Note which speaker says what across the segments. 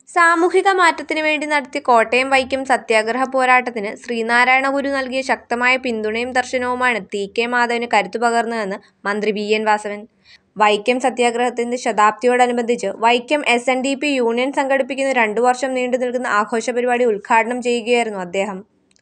Speaker 1: സാമൂഹിക മാറ്റത്തിനു വേണ്ടി നടത്തിയ കോട്ടയം വൈക്കം സത്യാഗ്രഹ പോരാട്ടത്തിന് ശ്രീനാരായണ ഗുരു നൽകിയ ശക്തമായ പിന്തുണയും ദർശനവുമാണ് ടി കെ മാധവന് കരുത്തു പകർന്നതെന്ന് മന്ത്രി വി എൻ വാസവൻ വൈക്കം സത്യാഗ്രഹത്തിന്റെ ശതാബ്ദിയോടനുബന്ധിച്ച് Vaikom S N D P union സംഘടിപ്പിക്കുന്ന രണ്ടു വർഷം നീണ്ടു നിൽക്കുന്ന ആഘോഷ പരിപാടി ഉദ്ഘാടനം ചെയ്യുകയായിരുന്നു അദ്ദേഹം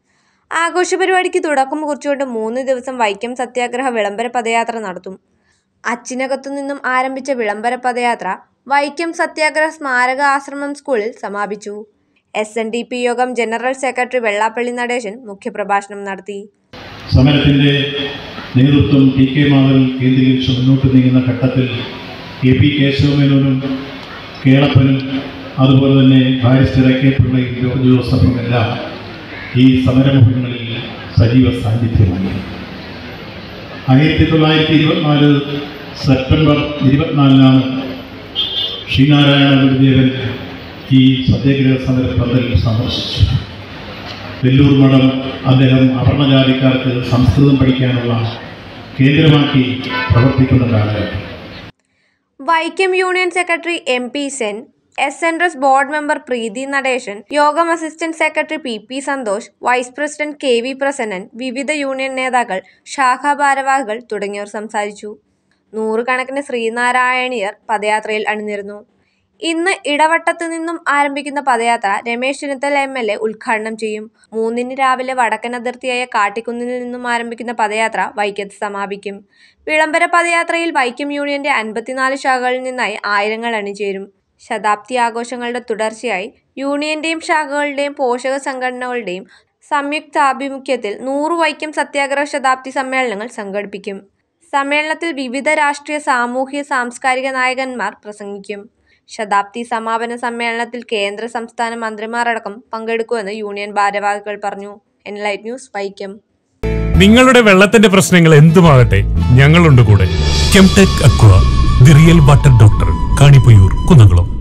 Speaker 1: ആഘോഷ പരിപാടിക്ക് തുടക്കം കുറിച്ചുകൊണ്ട് മൂന്ന് ദിവസം വൈക്കം സത്യാഗ്രഹ വിളംബര പദയാത്ര നടത്തും അച്ചിനകത്തു നിന്നും ആരംഭിച്ച വിളംബര പദയാത്ര വൈക്കം സത്യാഗ്രഹ സ്മാരക ആശ്രമം സ്കൂളിൽ സമാപിച്ചു S N D P Yogam general secretary Vellappally Natesan മുഖ്യപ്രഭാഷണം നടത്തി
Speaker 2: സമരത്തിൻ്റെ നേതൃത്വം ടി കെ മാധവൻ കേന്ദ്രീകരിച്ച് മുന്നോട്ട് നീങ്ങുന്ന ഘട്ടത്തിൽ എ പി കേശവമേനോനും കേളപ്പനും അതുപോലെ തന്നെ ബാരിസ്റ്റർ എ കെ പിള്ളയും ജോർജ് ജോസഫും എല്ലാം ഈ സമരമുഖങ്ങളിൽ സജീവ സാന്നിധ്യമായി ആയിരത്തി തൊള്ളായിരത്തി ഇരുപത്തിനാല് സെപ്റ്റംബർ ഇരുപത്തിനാലിനാണ് ശ്രീനാരായണ ഗുരുദേവൻ ഈ സത്യാഗ്രഹ സമര പന്തലിൽ സന്ദർശിച്ചു വെല്ലൂർ മഠം അദ്ദേഹം അവർണജാതിക്കാർക്ക് സംസ്കൃതം പഠിക്കാനുള്ള കേന്ദ്രമാക്കി പ്രവർത്തിക്കുന്ന കാലഘട്ടം
Speaker 1: Vaikom union secretary M P Sen S N S board member Preethi Natesan Yogam assistant secretary P P Santhosh vice president K V Prasannan വിവിധ യൂണിയൻ നേതാക്കൾ ശാഖാ ഭാരവാഹികൾ തുടങ്ങിയവർ സംസാരിച്ചു നൂറുകണക്കിന് ശ്രീനാരായണീയർ പദയാത്രയിൽ അണിനിരുന്നു ഇന്ന് ഇടവട്ടത്തു നിന്നും ആരംഭിക്കുന്ന പദയാത്ര Ramesh Chennithala M L A ഉദ്ഘാടനം ചെയ്യും മൂന്നിന് രാവിലെ വടക്കൻ അതിർത്തിയായ കാട്ടിക്കുന്നിൽ നിന്നും ആരംഭിക്കുന്ന പദയാത്ര വൈക്കത്ത് സമാപിക്കും വിളംബര പദയാത്രയിൽ വൈക്കം യൂണിയന്റെ അൻപത്തിനാല് ശാഖകളിൽ നിന്നായി ആയിരങ്ങൾ അണിചേരും ശതാബ്ദി ആഘോഷങ്ങളുടെ തുടർച്ചയായി യൂണിയന്റെയും ശാഖകളുടെയും പോഷക സംഘടനകളുടെയും സംയുക്താഭിമുഖ്യത്തിൽ നൂറ് വൈക്കം സത്യാഗ്രഹ ശതാബ്ദി സമ്മേളനങ്ങൾ സംഘടിപ്പിക്കും സമ്മേളനത്തിൽ വിവിധ രാഷ്ട്രീയ സാമൂഹ്യ സാംസ്കാരിക നായകന്മാർ പ്രസംഗിക്കും ശതാബ്ദി സമാപന സമ്മേളനത്തിൽ കേന്ദ്ര സംസ്ഥാന മന്ത്രിമാരടക്കം പങ്കെടുക്കുമെന്ന് യൂണിയൻ ഭാരവാഹികൾ പറഞ്ഞു എൻലൈറ്റ് ന്യൂസ് വൈക്കം
Speaker 3: നിങ്ങളുടെ വെള്ളത്തിന്റെ പ്രശ്നങ്ങൾ എന്തുമാകട്ടെ ഞങ്ങളുണ്ട് കൂടെ
Speaker 4: Chemtech aqua the real water doctor Kanippayyur Kunnamkulam